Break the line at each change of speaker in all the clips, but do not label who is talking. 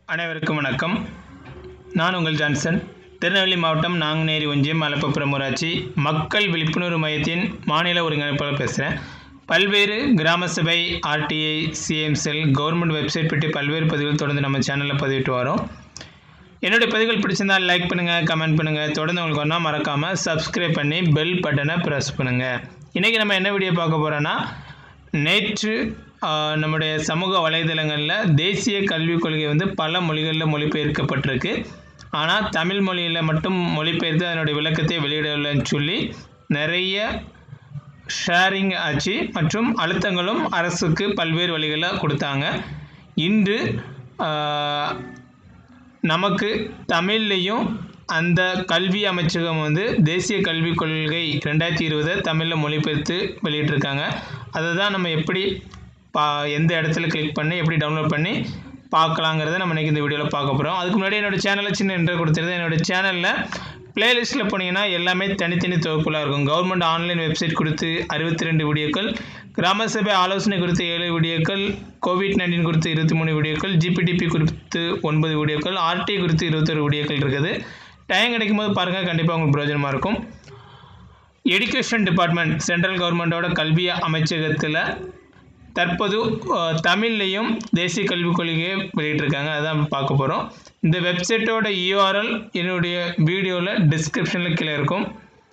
அனைவருக்கும் வணக்கம் நான் உங்கள் ஜான்சன் திருநெல்வேலி மாவட்டம் நாங்குநேரி ஒன்றியம் மலப்புப்புறம் ஊராட்சி மக்கள் விழிப்புணர்வு மையத்தின் மாநில ஒருங்கிணைப்பாளர் பேசுகிறேன் பல்வேறு grama sabha RTI CM cell government website பற்றி பல்வேறு பதிவுகள் தொடர்ந்து நம்ம சேனலில் பதிவிட்டு வரோம் என்னுடைய பதிவுகள் பிடிச்சிருந்தால் லைக் பண்ணுங்கள் கமெண்ட் பண்ணுங்கள் தொடர்ந்து உங்களுக்கு ஒன்றா மறக்காமல் சப்ஸ்கிரைப் பண்ணி பெல் பட்டனை ப்ரெஸ் பண்ணுங்கள் இன்றைக்கி நம்ம என்ன வீடியோ பார்க்க போகிறோன்னா நேற்று ஆஹ், நம்முடைய சமூக வலைதளங்களில் தேசிய கல்விக் கொள்கை வந்து பல மொழிகளில் மொழிபெயர்க்கப்பட்டிருக்கு ஆனால் தமிழ் மொழியில் மட்டும் மொழிபெயர்த்து அதனுடைய விளக்கத்தை வெளியிடவில்லைன்னு சொல்லி நிறைய ஷேரிங் ஆச்சு மற்றும் அழுத்தங்களும் அரசுக்கு பல்வேறு வழிகளில் கொடுத்தாங்க இன்று ஆஹ், நமக்கு தமிழ்லையும் அந்த கல்வி அமைச்சகம் வந்து தேசிய கல்விக் கொள்கை ரெண்டாயிரத்தி இருபதை தமிழில் மொழிபெயர்த்து வெளியிட்டிருக்காங்க அதை தான் நம்ம எப்படி பா எந்த இடத்துல கிளிக் பண்ணி எப்படி டவுன்லோட் பண்ணி பார்க்கலாங்கிறத நம்ம இன்றைக்கி இந்த வீடியோவில் பார்க்க போகிறோம் அதுக்கு முன்னாடி என்னோட சேனலில் சின்ன என்ட்ரு கொடுத்துருந்தேன் என்னோட சேனலில் பிளேலிஸ்ட்டில் போனீங்கன்னா எல்லாமே தனித்தனி தொகுப்புலாக இருக்கும் கவர்மெண்ட் ஆன்லைன் வெப்சைட் கொடுத்து அறுபத்தி ரெண்டு வீடியோக்கள் கிராம சபை ஆலோசனை குறித்து ஏழு வீடியோக்கள் கோவிட் நைன்டீன் குறித்து இருபத்தி மூணு வீடியோக்கள் ஜிபிடிபி குறித்து ஒன்பது வீடியோக்கள் ஆர்டி குறித்து இருபத்தொரு வீடியோக்கள் இருக்குது டைம் கிடைக்கும் போது பாருங்கள் கண்டிப்பாக உங்களுக்கு பிரயோஜனமாக இருக்கும் எஜுகேஷன் டிபார்ட்மெண்ட் சென்ட்ரல் கவர்மெண்ட்டோட கல்வி அமைச்சகத்தில் தற்போது அஹ், தமிழ்லையும் தேசிய கல்விக் கொள்கையை வெளியிட்டிருக்காங்க அதான் பார்க்க போகிறோம் இந்த வெப்சைட்டோட யூஆர்எல் என்னுடைய வீடியோவில் டிஸ்கிரிப்ஷனில் கீழே இருக்கும்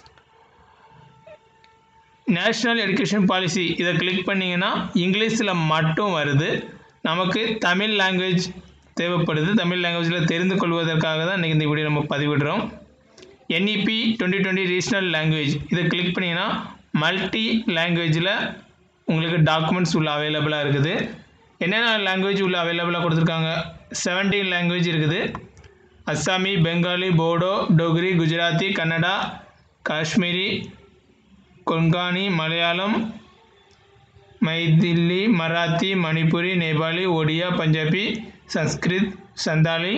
நேஷ்னல் எஜுகேஷன் பாலிசி இதை கிளிக் பண்ணிங்கன்னா இங்கிலீஷில் மட்டும் வருது நமக்கு தமிழ் லாங்குவேஜ் தேவைப்படுது தமிழ் லாங்குவேஜில் தெரிந்து கொள்வதற்காக தான் இன்றைக்கி இந்த வீடியோ நம்ம பதிவிடுறோம் NEP twenty twenty regional language இதை கிளிக் பண்ணிங்கன்னா மல்டி லாங்குவேஜில் உங்களுக்கு டாக்குமெண்ட்ஸ் உள்ள அவைலபிளாக இருக்குது என்னென்ன லாங்குவேஜ் உள்ள அவைலபிளாக கொடுத்துருக்காங்க 17 லாங்குவேஜ் இருக்குது அஸ்ஸாமி பெங்காலி போடோ டோக்ரி குஜராத்தி கன்னடா காஷ்மீரி கொன்கானி மலையாளம் மைதில்லி மராத்தி மணிப்புரி நேபாளி ஒடியா பஞ்சாபி சன்ஸ்கிருத் சந்தாலி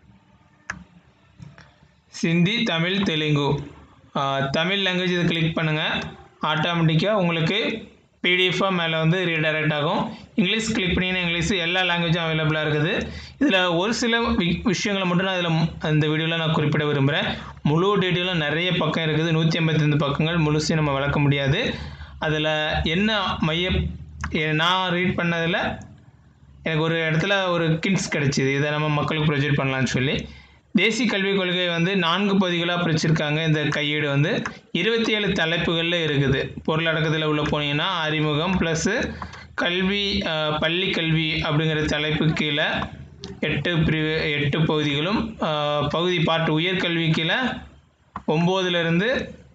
சிந்தி தமிழ் தெலுங்கு ஆஹ், தமிழ் லாங்குவேஜ் இதை கிளிக் பண்ணுங்கள் ஆட்டோமேட்டிக்காக உங்களுக்கு பிடிஎஃபாக மேலே வந்து ரீடைரக்ட் ஆகும் இங்கிலீஷ் கிளிக் பண்ணிங்கன்னா இங்கிலீஷ் எல்லா லாங்குவேஜும் அவைலபிளாக இருக்குது இதில் ஒரு சில வி- விஷயங்களை மட்டும் நான் இதில் அந்த வீடியோவில் நான் குறிப்பிட விரும்புகிறேன் முழு டீட்டெயிலும் நிறைய பக்கம் இருக்குது நூற்றி ஐம்பத்தைந்து பக்கங்கள் முழுசையும் நம்ம வளர்க்க முடியாது அதில் என்ன மைய எ- நான் ரீட் பண்ணதில் எனக்கு ஒரு இடத்துல ஒரு கிட்ஸ் கிடச்சிது இதை நம்ம மக்களுக்கு ப்ரொஜெக்ட் பண்ணலான்னு சொல்லி தேசிய கல்விக் கொள்கை வந்து நான்கு பகுதிகளாக பிரிச்சிருக்காங்க இந்த கையேடு வந்து இருபத்தி ஏழு தலைப்புகளில் இருக்குது பொருளடக்கத்தில் உள்ள போனீங்கன்னா அறிமுகம் ப்ளஸ்ஸு கல்வி அஹ், பள்ளி கல்வி அப்படிங்கிற தலைப்பு கீழே எட்டு பிரிவு எட்டு பகுதிகளும் அஹ், பகுதி பாட்டு உயர்கல்வி கீழே ஒம்போதுலேருந்து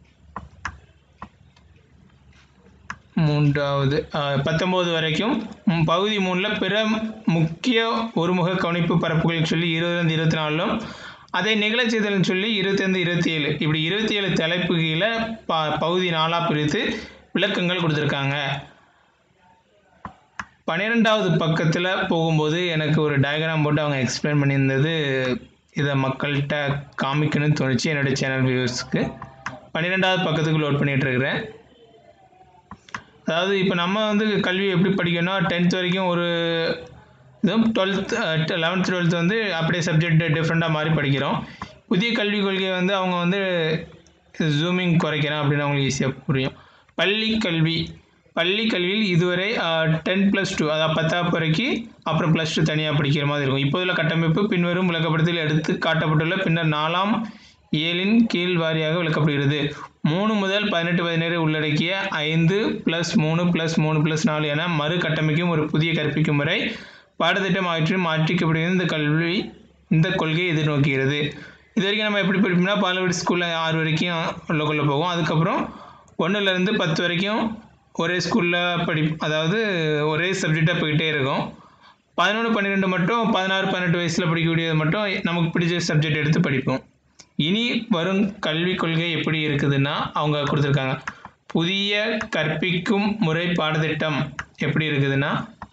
மூன்றாவது அஹ், பத்தொம்போது வரைக்கும் ம், பகுதி மூணில் பிற முக்கிய ஒருமுக கவனிப்பு பரப்புகள் சொல்லி இருபதுலேருந்து இருபத்தி நாலும் அதை நிகழச் செய்தல்னு சொல்லி இருபத்தைந்து இருபத்தி ஏழு இப்படி இருபத்தி ஏழு தலைப்பு கீழே ப பகுதி நாலாக பிரித்து விளக்கங்கள் கொடுத்துருக்காங்க பன்னிரெண்டாவது பக்கத்தில் போகும்போது எனக்கு ஒரு டயக்ராம் போட்டு அவங்க எக்ஸ்பிளைன் பண்ணியிருந்தது இதை மக்கள்கிட்ட காமிக்கணும்னு தோணுச்சு என்னுடைய சேனல் வியூவர்ஸ்க்கு பன்னிரெண்டாவது பக்கத்துக்கு லோட் பண்ணிகிட்டு இருக்கிறேன் அதாவது இப்போ நம்ம வந்து கல்வி எப்படி படிக்கணும் டென்த் வரைக்கும் ஒரு இதுவும் டுவெல்த் லெவன்த் டுவெல்த் வந்து அப்படியே சப்ஜெக்ட் டிஃப்ரெண்ட்டாக மாதிரி படிக்கிறோம் புதிய கல்விக் கொள்கையை வந்து அவங்க வந்து ஜூமிங் குறைக்கிறேன் அப்படின்னு அவங்களுக்கு ஈஸியாக புரியும் பள்ளி கல்வி பள்ளி கல்வியில் இதுவரை டென் ப்ளஸ் டூ அதாவது பத்தாப்பு வரைக்கும் அப்புறம் ப்ளஸ் டூ தனியாக படிக்கிற மாதிரி இருக்கும் இப்போதுள்ள கட்டமைப்பு பின்வரும் விளக்கப்படத்தில் எடுத்து காட்டப்பட்டுள்ள பின்னர் நாலாம் ஏழின் கீழ் வாரியாக விளக்கப்படுகிறது மூணு முதல் பதினெட்டு பதினேழு உள்ளடக்கிய ஐந்து ப்ளஸ் மூணு ப்ளஸ் மூணு ப்ளஸ் நாலு என மறு கட்டமைக்கும் ஒரு புதிய கற்பிக்கும் முறை பாடத்திட்டம் ஆற்றி மாற்றிக்கப்படுகிறது இந்த கல்வி இந்த கொள்கையை எதிர்நோக்குகிறது இது வரைக்கும் நம்ம எப்படி படிப்போம்னா பாலவாடி ஸ்கூலில் ஆறு வரைக்கும் உள்ளக்குள்ளே போகும் அதுக்கப்புறம் ஒன்றுலேருந்து பத்து வரைக்கும் ஒரே ஸ்கூலில் படி அதாவது ஒரே சப்ஜெக்டாக போயிட்டே இருக்கும் பதினொன்று பன்னிரெண்டு மட்டும் பதினாறு பதினெட்டு வயசில் படிக்கக்கூடியது மட்டும் நமக்கு பிடிச்ச சப்ஜெக்ட் எடுத்து படிப்போம் இனி வரும் கல்விக் கொள்கை எப்படி இருக்குதுன்னா அவங்க கொடுத்துருக்காங்க புதிய கற்பிக்கும் முறை பாடத்திட்டம் எப்படி இருக்குதுன்னா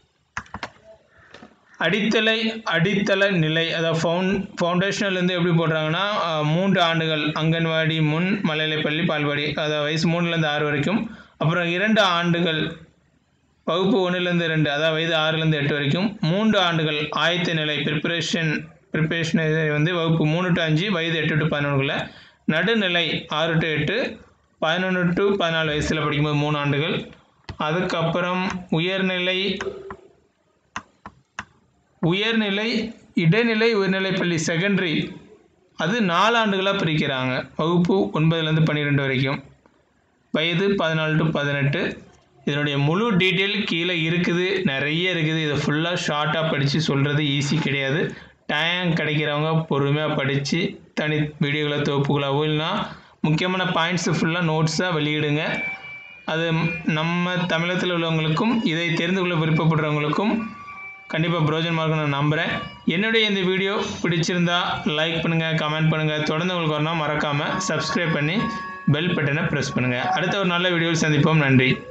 அடித்தளை அடித்தள நிலை அதாவது ஃபவுண்ட் ஃபவுண்டேஷனல்லேருந்து எப்படி போடுறாங்கன்னா அஹ், மூன்று ஆண்டுகள் அங்கன்வாடி முன் மலையாளப்பள்ளி பால்வாடி அதாவது வயசு மூணுலேருந்து ஆறு வரைக்கும் அப்புறம் இரண்டு ஆண்டுகள் வகுப்பு ஒன்றுலேருந்து ரெண்டு அதாவது வயது ஆறுலேருந்து எட்டு வரைக்கும் மூன்று ஆண்டுகள் ஆயத்த நிலை ப்ரிப்பரேஷன் ப்ரிப்பரேஷன் வந்து வகுப்பு மூணு டு அஞ்சு வயது எட்டு டு பதினொன்றுக்குள்ள நடுநிலை ஆறு டு எட்டு பதினொன்று டு பதினாலு வயசில் படிக்கும்போது மூணு ஆண்டுகள் அதுக்கப்புறம் உயர்நிலை உயர்நிலை இடைநிலை உயர்நிலைப்பள்ளி செகண்டரி அது நாலு ஆண்டுகளாக பிரிக்கிறாங்க வகுப்பு ஒன்பதுலேருந்து பன்னிரெண்டு வரைக்கும் வயது பதினாலு டு பதினெட்டு இதனுடைய முழு டீட்டெயில் கீழே இருக்குது நிறைய இருக்குது இதை ஃபுல்லாக ஷார்ட்டாக படித்து சொல்கிறது ஈஸி கிடையாது டைம் கிடைக்கிறவங்க பொறுமையாக படித்து தனி வீடியோகளை தொகுப்புகளாகவோ இல்லைனா முக்கியமான பாயிண்ட்ஸு ஃபுல்லாக நோட்ஸாக வெளியிடுங்க அது நம்ம தமிழகத்தில் உள்ளவங்களுக்கும் இதை தெரிந்து கொள்ள விருப்பப்படுறவங்களுக்கும் கண்டிப்பாக பிரோஜனமாக இருக்கும் நான் நம்புகிறேன் என்னுடைய இந்த வீடியோ பிடிச்சிருந்தா லைக் பண்ணுங்கள் கமெண்ட் பண்ணுங்கள் தொடர்ந்து உங்களுக்கு வரணும் மறக்காமல் சப்ஸ்கிரைப் பண்ணி பெல் பட்டனை ப்ரெஸ் பண்ணுங்கள் அடுத்த ஒரு நல்ல வீடியோவில் சந்திப்போம் நன்றி